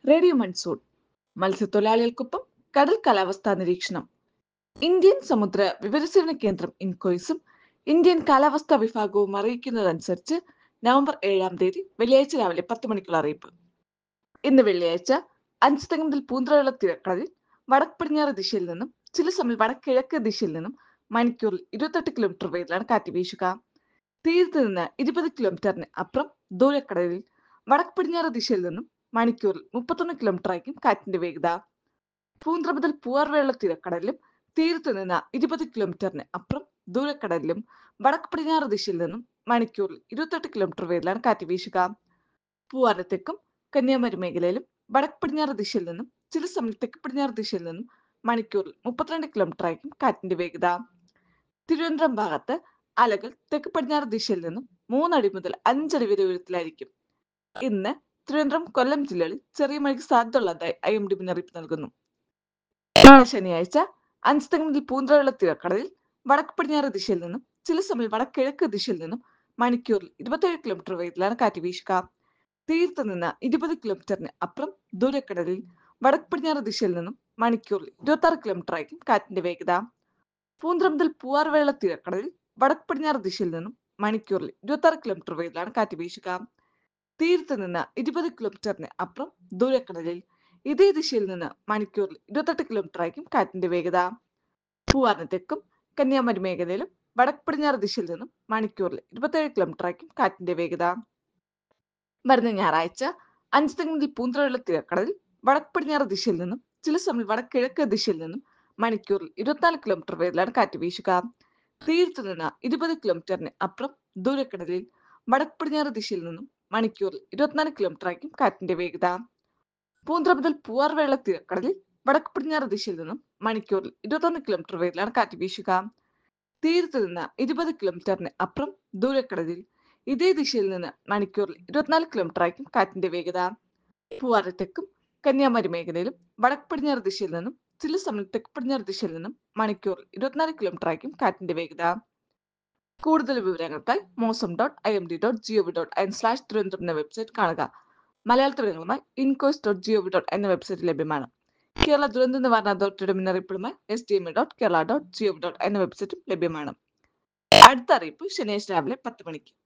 radio monsoon മത്സ്യത്തൊഴിലാളികൾക്കൊപ്പം കടൽ കാലാവസ്ഥാ നിരീക്ഷണം ഇന്ത്യൻ സമുദ്ര വിവരസേവന കേന്ദ്രം ഇൻകോയ്സും ഇന്ത്യൻ കാലാവസ്ഥാ വിഭാഗവും അറിയിക്കുന്നതനുസരിച്ച് നവംബർ ഏഴാം തീയതി വെള്ളിയാഴ്ച രാവിലെ പത്ത് മണിക്കുള്ള അറിയിപ്പ് ഇന്ന് വെള്ളിയാഴ്ച അഞ്ചുതെങ്ങ് മുതൽ പൂന്തറയുള്ള തിരക്കടലിൽ വടക്ക് പടിഞ്ഞാറ് ദിശയിൽ നിന്നും ചില സമയം വടക്കിഴക്ക് ദിശയിൽ നിന്നും മണിക്കൂറിൽ ഇരുപത്തെട്ട് കിലോമീറ്റർ വേഗത്തിലാണ് കാറ്റ് വീശുക തീരത്ത് നിന്ന് ഇരുപത് കിലോമീറ്ററിന് അപ്പുറം ദൂരക്കടലിൽ വടക്ക് പടിഞ്ഞാറ് ദിശയിൽ നിന്നും മണിക്കൂറിൽ മുപ്പത്തൊന്ന് കിലോമീറ്റർ ആയിരിക്കും കാറ്റിന്റെ വേഗത പൂന്തറ മുതൽ പൂവാർവേള തിരക്കടലിലും തീരത്ത് നിന്ന് ഇരുപത് കിലോമീറ്ററിന് അപ്പുറം ദൂരക്കടലിലും വടക്ക് പടിഞ്ഞാറ് ദിശയിൽ നിന്നും മണിക്കൂറിൽ ഇരുപത്തെട്ട് കിലോമീറ്റർ വേഗത്തിലാണ് കാറ്റ് വീശുക പൂവാറിന് തെക്കും കന്യാകുമാരി മേഖലയിലും വടക്ക് പടിഞ്ഞാറ് ദിശയിൽ നിന്നും ചില സമയം തെക്ക് പടിഞ്ഞാറ് ദിശയിൽ നിന്നും മണിക്കൂറിൽ മുപ്പത്തിരണ്ട് കിലോമീറ്റർ ആയിരിക്കും കാറ്റിന്റെ വേഗത തിരുവനന്തപുരം ഭാഗത്ത് അലകൾ തെക്ക് പടിഞ്ഞാറ് ദിശയിൽ നിന്നും മൂന്നടി മുതൽ അഞ്ചടി വരെ ഉയരത്തിലായിരിക്കും ഇന്ന് തിരുവനന്തപുരം കൊല്ലം ജില്ലകളിൽ ചെറിയ മഴയ്ക്ക് സാധ്യതയുള്ളതായി ഐ എം ഡി മുന്നറിയിപ്പ് നൽകുന്നു നാളെ ശനിയാഴ്ച അഞ്ചുതെങ്ങ് മുതൽ പൂന്തറയുള്ള തിരക്കടലിൽ വടക്ക് പടിഞ്ഞാറ് ദിശയിൽ നിന്നും ചില സമയം വടക്കിഴക്ക് ദിശയിൽ നിന്നും മണിക്കൂറിൽ ഇരുപത്തേഴ് കിലോമീറ്റർ വേഗത്തിലാണ് കാറ്റ് വീശുക തീരത്ത് നിന്ന് ഇരുപത് കിലോമീറ്ററിന് അപ്പുറം ദൂരക്കടലിൽ വടക്ക് പടിഞ്ഞാറ് ദിശയിൽ നിന്നും മണിക്കൂറിൽ ഇരുപത്തി ആറ് കിലോമീറ്റർ ആയിരിക്കും കാറ്റിന്റെ വേഗത പൂന്തറ മുതൽ പൂവാർവേള തിരക്കടലിൽ വടക്ക് പടിഞ്ഞാറ് ദിശയിൽ നിന്നും മണിക്കൂറിൽ ഇരുപത്തി ആറ് കിലോമീറ്റർ വേഗത്തിലാണ് കാറ്റ് വീശുക തീരത്ത് നിന്ന് ഇരുപത് കിലോമീറ്ററിന് അപ്പുറം ദൂരക്കടലിൽ ഇതേ ദിശയിൽ നിന്ന് മണിക്കൂറിൽ ഇരുപത്തെട്ട് കിലോമീറ്റർ ആയിരിക്കും കാറ്റിന്റെ വേഗത പൂവാറിന് തെക്കും കന്യാകുമാരി മേഖലയിലും വടക്ക് പടിഞ്ഞാറ് ദിശയിൽ നിന്നും മണിക്കൂറിൽ ഇരുപത്തേഴ് കിലോമീറ്റർ ആയിരിക്കും കാറ്റിന്റെ വേഗത വരുന്ന ഞായറാഴ്ച അഞ്ചുതെങ്ങ് മുതൽ പൂന്തറയുള്ള തിരക്കടലിൽ വടക്ക് പടിഞ്ഞാറ് ദിശയിൽ നിന്നും ചില സമയം വടക്കിഴക്ക് ദിശയിൽ നിന്നും മണിക്കൂറിൽ ഇരുപത്തിനാല് കിലോമീറ്റർ വേഗത്തിലാണ് കാറ്റ് വീശുക തീരത്ത് നിന്ന് ഇരുപത് കിലോമീറ്ററിന് അപ്പുറം ദൂരക്കടലിൽ വടക്ക് പടിഞ്ഞാറ് ദിശയിൽ നിന്നും മണിക്കൂറിൽ ഇരുപത്തിനാല് കിലോമീറ്റർ ആയിരിക്കും കാറ്റിന്റെ വേഗത പൂന്തറ മുതൽ പൂവാർവേള തിരക്കടലിൽ വടക്ക് പടിഞ്ഞാറ് ദിശയിൽ നിന്നും മണിക്കൂറിൽ ഇരുപത്തൊന്ന് കിലോമീറ്റർ വേഗത്തിലാണ് കാറ്റ് വീശുക തീരത്ത് നിന്ന് ഇരുപത് കിലോമീറ്ററിന് അപ്പുറം ദൂരക്കടലിൽ ഇതേ ദിശയിൽ നിന്ന് മണിക്കൂറിൽ ഇരുപത്തിനാല് കിലോമീറ്റർ ആയിരിക്കും കാറ്റിന്റെ വേഗത പൂവാറ് തെക്കും കന്യാകുമാരി മേഖലയിലും വടക്ക് പടിഞ്ഞാറ് ദിശയിൽ നിന്നും ചില സമയം തെക്ക് പടിഞ്ഞാറ് ദിശയിൽ നിന്നും മണിക്കൂറിൽ ഇരുപത്തിനാല് കിലോമീറ്റർ ആയിരിക്കും കാറ്റിന്റെ വേഗത കൂടുതൽ വിവരങ്ങൾക്കായി Mausam dot I M D dot G O V dot in slash Thiruvananthapuram എന്ന വെബ്സൈറ്റ് കാണുക മലയാളത്തിൽ വിവരങ്ങളുമായി ഇൻകോയ്സ് ഡോട്ട് ജിഒവി ഡോട്ട് എന്ന വെബ്സൈറ്റ് ലഭ്യമാണ് കേരള ദുരന്ത നിവാരണ അതോറിറ്റിയുടെ മുന്നറിയിപ്പുമായി S D M dot Kerala dot G O V dot എന്ന വെബ്സൈറ്റും ലഭ്യമാണ് അടുത്ത അറിയിപ്പ് ശനിയാഴ്ച രാവിലെ പത്ത് മണിക്ക്